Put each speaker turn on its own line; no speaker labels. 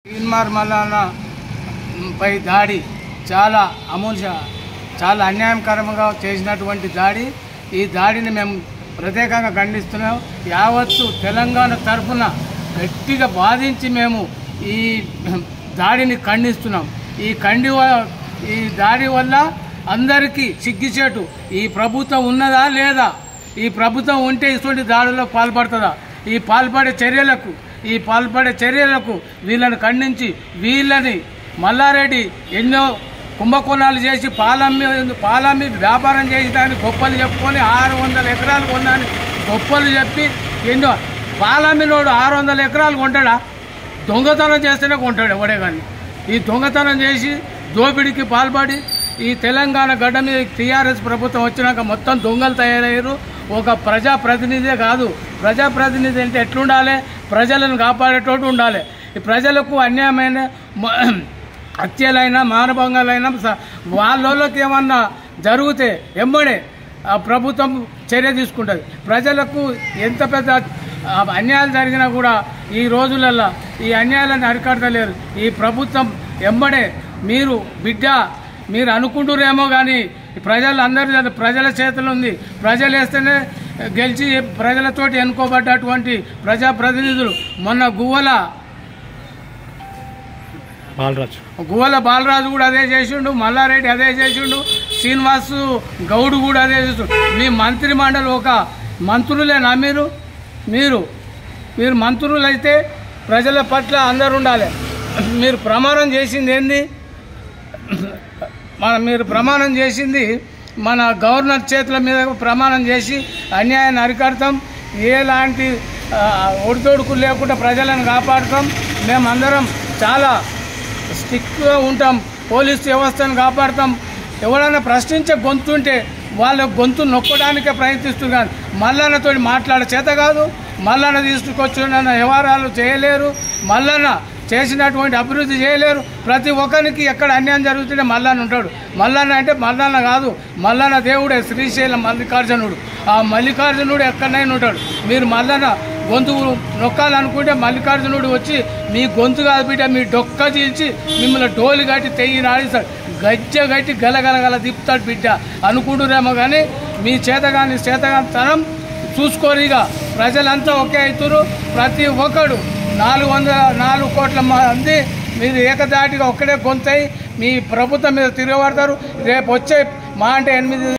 తీన్మార్ మల్లన్న పై దాడి చాలా అమూల్య చాలా అన్యాయకరంగా చేసినటువంటి దాడి ఈ దాడిని మేము ప్రత్యేకంగా ఖండిస్తున్నాం యావత్తు తెలంగాణ తరఫున గట్టిగా బాధించి మేము ఈ దాడిని ఖండిస్తున్నాం ఈ ఖండి వ- ఈ దాడి వల్ల అందరికీ సిగ్గిచేటు ఈ ప్రభుత్వం ఉన్నదా లేదా ఈ ప్రభుత్వం ఉంటే ఇటువంటి దాడుల్లో పాల్పడుతుందా ఈ పాల్పడే చర్యలకు ఈ పాల్పడే చర్యలకు వీళ్ళని ఖండించి వీళ్ళని మల్లారెడ్డి ఎన్నో కుంభకోణాలు చేసి పాలమ్మి పాలమ్మి వ్యాపారం చేసి దాన్ని గొప్పలు చెప్పుకొని ఆరు వందల ఎకరాలు కొన్నాను గొప్పలు చెప్పి ఎన్నో పాలమ్మినోడు ఆరు వందల ఎకరాలు కొంటాడా దొంగతనం చేస్తేనే కొంటాడు ఎవడే కానీ ఈ దొంగతనం చేసి దోపిడీకి పాల్పడి ఈ తెలంగాణ గడ్డ మీద టీఆర్ఎస్ ప్రభుత్వం వచ్చినాక మొత్తం దొంగలు తయారయ్యారు ఒక ప్రజాప్రతినిధే కాదు ప్రజాప్రతినిధి అంటే ఎట్లుండాలి ప్రజలను కాపాడేటోటు ఉండాలి ఈ ప్రజలకు అన్యాయమైన మ- హత్యలైనా మానభంగాలైనా స- వాళ్ళకి ఏమన్నా జరిగితే ఎంబడే ఆ ప్రభుత్వం చర్య తీసుకుంటుంది ప్రజలకు ఎంత పెద్ద ఆ, అన్యాయాలు జరిగినా కూడా ఈ రోజులల్లో ఈ అన్యాయాలను అరికడతలేరు ఈ ప్రభుత్వం ఎంబడే మీరు బిడ్డ మీరు అనుకుంటురేమో కానీ ప్రజలు అందరి ప్రజల చేతులు ఉంది ప్రజలు వేస్తేనే గెలిచి ప్రజలతోటి ఎన్నుకోబడ్డటువంటి ప్రజాప్రతినిధులు మొన్న గువ్వల
బాలరాజు
గువ్వల బాలరాజు కూడా అదే చేసిండు మల్లారెడ్డి అదే చేసిండు శ్రీనివాస్ గౌడ్ కూడా అదే చేసిండు మీ మంత్రి మండలి ఒక మంత్రులేనా మీరు మీరు మీరు మంత్రులు అయితే ప్రజల పట్ల అందరు ఉండాలి మీరు ప్రమాణం చేసింది ఏంది మన మీరు ప్రమాణం చేసింది మన గవర్నర్ చేతుల మీద ప్రమాణం చేసి అన్యాయాన్ని అరికడతాం ఎలాంటి ఆ, ఒడిదొడుకులు లేకుండా ప్రజలను కాపాడుతాం మేమందరం చాలా స్టిక్గా ఉంటాం పోలీస్ వ్యవస్థను కాపాడుతాం ఎవరైనా ప్రశ్నించే గొంతు ఉంటే వాళ్ళ గొంతు నొక్కడానికే ప్రయత్నిస్తున్నారు మల్లన్నతో మాట్లాడే చేత కాదు మల్లన్న తీసుకొచ్చిన వ్యవహారాలు చేయలేరు మల్లన్న చేసినటువంటి అభివృద్ధి చేయలేరు ప్రతి ఒక్కరికి ఎక్కడ అన్యాయం జరుగుతుంటే మల్లన్న ఉంటాడు మల్లన్న అంటే మల్లన్న కాదు మల్లన్న దేవుడే శ్రీశైలం మల్లికార్జునుడు ఆ మల్లికార్జునుడు ఎక్కడైనా ఉంటాడు మీరు మల్లన్న గొంతు నొక్కాలనుకుంటే మల్లికార్జునుడు వచ్చి మీ గొంతు కాదు బిడ్డ మీ డొక్క చీల్చి మిమ్మల్ని డోలు కట్టి తెయ్యి నాడిస్తాడు గజ్జ కట్టి గలగలగల తిప్పుతాడు బిడ్డ అనుకుంటురేమో కానీ మీ చేతగాని చేతగాని తనం చూసుకోరిగా ప్రజలంతా ఒకే అవుతారు ప్రతి ఒక్కడు నాలుగు వందల నాలుగు కోట్ల మంది మీరు ఏకదాటిగా ఒక్కడే గొంతై మీ ప్రభుత్వం మీద తిరగబడతారు రేపు వచ్చే మా అంటే ఎనిమిది